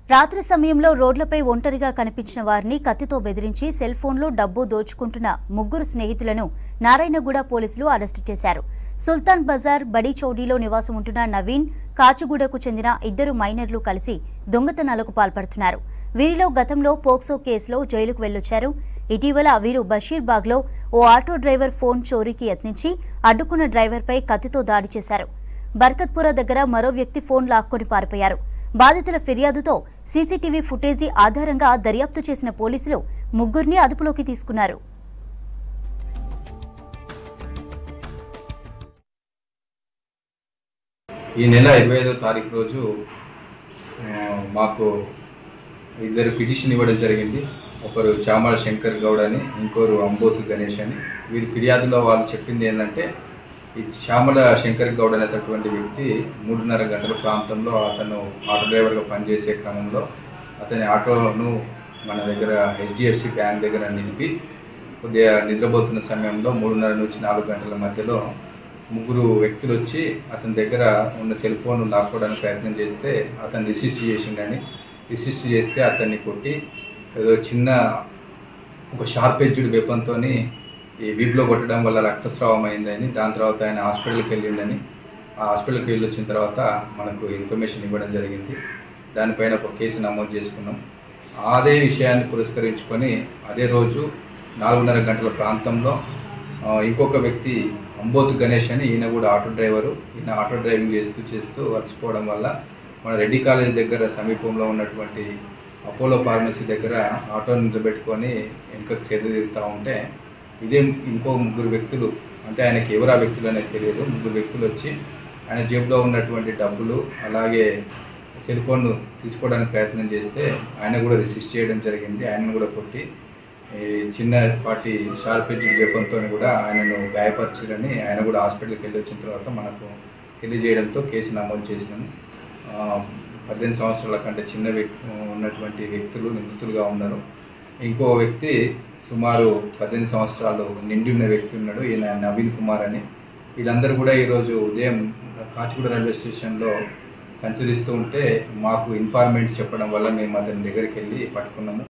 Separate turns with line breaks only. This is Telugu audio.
రాత్రి సమయంలో రోడ్లపై ఒంటరిగా కనిపించిన వారిని కత్తితో బెదిరించి సెల్ ఫోన్లో డబ్బు దోచుకుంటున్న ముగ్గురు స్నేహితులను నారాయణగూడ పోలీసులు అరెస్టు చేశారు సుల్తాన్ బజార్ బడి చౌడీలో నివాసం ఉంటున్న నవీన్ కాచిగూడకు చెందిన ఇద్దరు మైనర్లు కలిసి దొంగతనాలకు పాల్పడుతున్నారు వీరిలో గతంలో పోక్సో కేసులో జైలుకు వెళ్లొచ్చారు ఇటీవల వీరు బషీర్బాగ్లో ఓ ఆటో డ్రైవర్ ఫోన్ చోరీకి యత్నించి అడ్డుకున్న డ్రైవర్పై కత్తితో దాడి చేశారు బర్కత్పుర దగ్గర మరో వ్యక్తి ఫోన్ లాక్కొని పారిపోయారు బాధితుల ఫిర్యాదుతో సీసీటీవీ ఫుటేజీ ఆధారంగా దర్యాప్తు చేసిన పోలీసులు ముగ్గురిని అదుపులోకి తీసుకున్నారు
ఈ నెల ఇరవై ఐదో తారీఖు రోజు ఆ, మాకు ఇద్దరు పిటిషన్ ఇవ్వడం జరిగింది ఒకరు చామల శంకర్ గౌడ్ అని ఇంకోరు అంబోతు గణేష్ అని వీరి ఫిర్యాదులో వాళ్ళు చెప్పింది ఏంటంటే ఈ చామల శంకర్ గౌడ్ అనేటటువంటి వ్యక్తి మూడున్నర గంటల ప్రాంతంలో అతను ఆటో డ్రైవర్గా పనిచేసే క్రమంలో అతని ఆటోను మన దగ్గర హెచ్డిఎఫ్సి బ్యాంక్ దగ్గర నిలిపి కొద్దిగా నిద్రపోతున్న సమయంలో మూడున్నర నుంచి నాలుగు గంటల మధ్యలో ముగ్గురు వ్యక్తులు వచ్చి అతని దగ్గర ఉన్న సెల్ ఫోన్ లాక్కోవడానికి ప్రయత్నం చేస్తే అతను రిసిస్ట్ చేసిండని రిసిస్ట్ చేస్తే అతన్ని కొట్టి ఏదో చిన్న ఒక షార్ప్ ఎడ్జ్డ్ వెపన్తో ఈ వీపులో కొట్టడం వల్ల రక్తస్రావం అయిందని దాని తర్వాత ఆయన హాస్పిటల్కి వెళ్ళిండని ఆ హాస్పిటల్కి వెళ్ళి వచ్చిన తర్వాత మనకు ఇన్ఫర్మేషన్ ఇవ్వడం జరిగింది దానిపైన ఒక కేసు నమోదు చేసుకున్నాం అదే విషయాన్ని పురస్కరించుకొని అదే రోజు నాలుగున్నర గంటల ప్రాంతంలో ఆ, ఇంకొక వ్యక్తి అంబోతు గణేష్ అని ఈయన కూడా ఆటో డ్రైవరు ఈయన ఆటో డ్రైవింగ్ చేస్తూ చేస్తూ అలసిపోవడం వల్ల మన రెడ్డి కాలేజ్ దగ్గర సమీపంలో ఉన్నటువంటి అపోలో ఫార్మసీ దగ్గర ఆటో నిలబెట్టుకొని వెనుకకు చేదతీరుతూ ఉంటే ఇదే ఇంకో ముగ్గురు వ్యక్తులు అంటే ఆయనకి ఎవరు ఆ వ్యక్తులు అనేది తెలియదు ముగ్గురు వ్యక్తులు వచ్చి ఆయన జేబులో ఉన్నటువంటి డబ్బులు అలాగే సెల్ ఫోన్ తీసుకోవడానికి ప్రయత్నం చేస్తే ఆయన కూడా రిసిస్ట్ చేయడం జరిగింది ఆయనను కూడా కొట్టి ఈ చిన్నపాటి షార్ప్ ఎడ్జ్ వెపన్తో కూడా ఆయనను గాయపరిచారని ఆయన కూడా హాస్పిటల్కి వెళ్ళి వచ్చిన తర్వాత మనకు తెలియజేయడంతో కేసు నమోదు చేసినాము ఆ, పద్దెనిమిది సంవత్సరాల కంటే చిన్న వ్యక్తి ఉన్నటువంటి వ్యక్తులు నిందితులుగా ఉన్నారు ఇంకో వ్యక్తి సుమారు పద్దెనిమిది సంవత్సరాలు నిండి ఉన్న వ్యక్తి ఉన్నాడు ఈయన నవీన్ కుమార్ అని వీళ్ళందరూ కూడా ఈరోజు ఉదయం కాచిగూడ రైల్వే స్టేషన్లో సంచరిస్తూ ఉంటే మాకు ఇన్ఫార్మెంట్ చెప్పడం వల్ల మేము అతని దగ్గరికి వెళ్ళి పట్టుకున్నాము